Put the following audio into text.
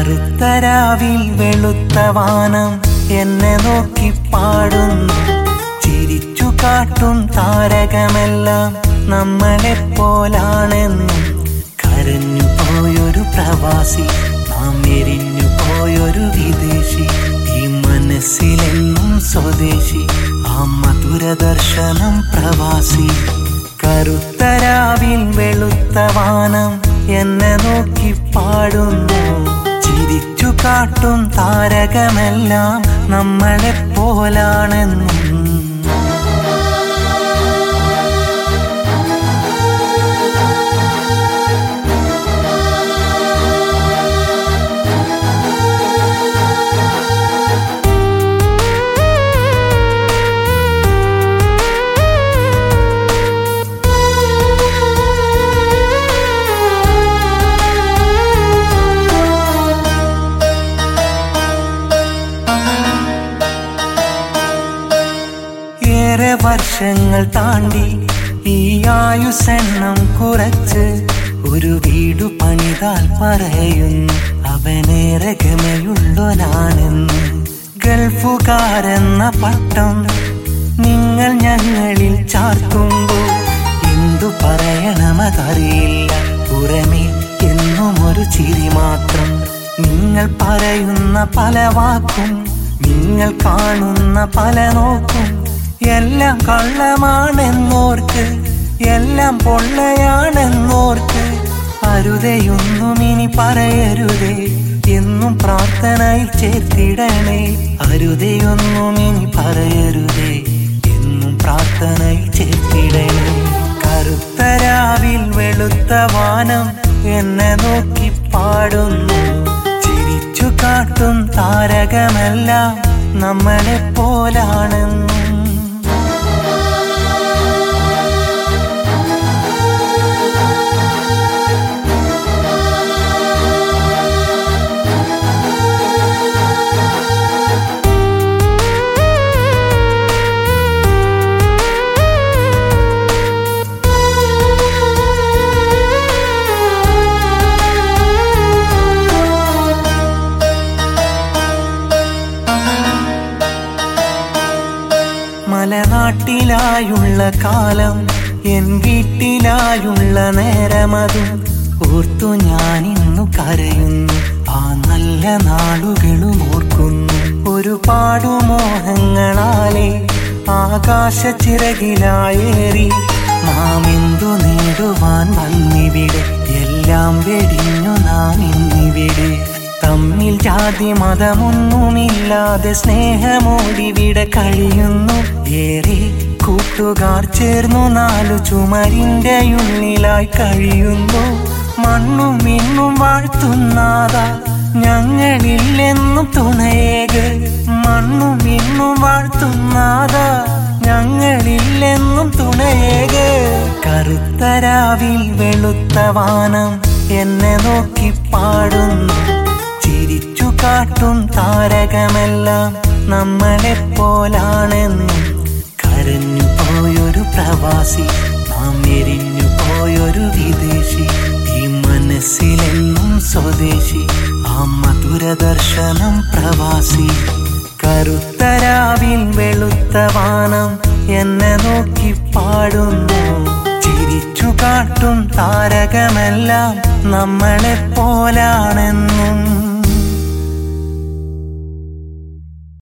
കറുത്തരാവിൽ വെളുത്ത വാനം എന്നെ നോക്കി പാടുന്നു ചിരിച്ചു കാട്ടും താരകമെല്ലാം നമ്മളെപ്പോലാണെന്നും കരഞ്ഞു പോയൊരു പ്രവാസി നാം എരിഞ്ഞു പോയൊരു വിദേശി ഈ മനസ്സിലെന്നും സ്വദേശി ആ മധുര ദർശനം പ്രവാസി കറുത്തരാവിൽ വെളുത്ത വാനം എന്നെ നോക്കി പാടുന്നു ചിരിച്ചു കാട്ടും താരകമെല്ലാം നമ്മളെപ്പോലാണെന്നും ഏറെ വർഷങ്ങൾ താണ്ടി ഈ ആയുസെണ്ണം കുറച്ച് ഒരു വീടു പണിതാൽ പറയുന്നു അവനേറെ ഗമയുള്ളവനാണെന്ന് ഗൾഫുകാരെന്ന പട്ടം നിങ്ങൾ ഞങ്ങളിൽ ചാർത്തുമ്പോൾ എന്തു പറയണമെന്നറിയില്ല പുറമേ എന്നും ഒരു ചിരി മാത്രം നിങ്ങൾ പറയുന്ന പല വാക്കും നിങ്ങൾ കാണുന്ന പല നോക്കും എല്ലാം കള്ളമാണെന്നോർക്ക് എല്ലാം പൊള്ളയാണെന്നോർക്ക് അരുതയൊന്നും ഇനി പറയരുതേ എന്നും പ്രാർത്ഥനയിൽ ചേർത്തിടണേ അരുതയൊന്നും ഇനി പറയരുതേ എന്നും പ്രാർത്ഥനയിൽ ചേർത്തിടണേ കറുത്തരാവിൽ വെളുത്ത വാനം എന്നെ നോക്കി പാടുന്നു ചിരിച്ചു കാട്ടും താരകമെല്ലാം നമ്മളെപ്പോലാണെന്നും മലനാട്ടിലായുള്ള കാലം എൻ വീട്ടിലായുള്ള നേരമതും ഓർത്തു ഞാൻ ഇന്നു കരയുന്നു ആ നല്ല നാളുകളും ഓർക്കുന്നു ഒരുപാടു മോഹങ്ങളാലെ ആകാശ ചിറകിലായേറി നാം എന്തു നേടുവാൻ വന്നിവിടെ എല്ലാം വെടിഞ്ഞു നാം ഇന്നിവിടെ തമ്മിൽ ജാതി മതമൊന്നുമില്ലാതെ സ്നേഹമോടിവിടെ കഴിയുന്നു ഏറെ കൂട്ടുകാർ ചേർന്നു നാലു ചുമരിന്റെ ഉള്ളിലായി കഴിയുന്നു മണ്ണും മിണ്ണും വാഴ്ത്തുന്നാത ഞങ്ങളില്ലെന്നും തുണയേക് മണ്ണും മിണ്ണും വാഴ്ത്തുന്നാത ഞങ്ങളില്ലെന്നും തുണയേക് കറുത്തരാവിൽ വെളുത്ത വാനം എന്നെ നോക്കി പാടുന്നു ചിരിച്ചു കാട്ടും താരകമെല്ലാം നമ്മളെപ്പോലാണെന്നും കരഞ്ഞു പോയൊരു പ്രവാസി നാം എരിഞ്ഞു പോയൊരു വിദേശി ഈ മനസ്സിലെന്നും സ്വദേശി ആ മധുര ദർശനം പ്രവാസി കറുത്തരാവിൽ വെളുത്ത വാനം എന്നെ നോക്കി പാടുന്നു ചിരിച്ചു കാട്ടും താരകമെല്ലാം നമ്മളെപ്പോലാണെന്നും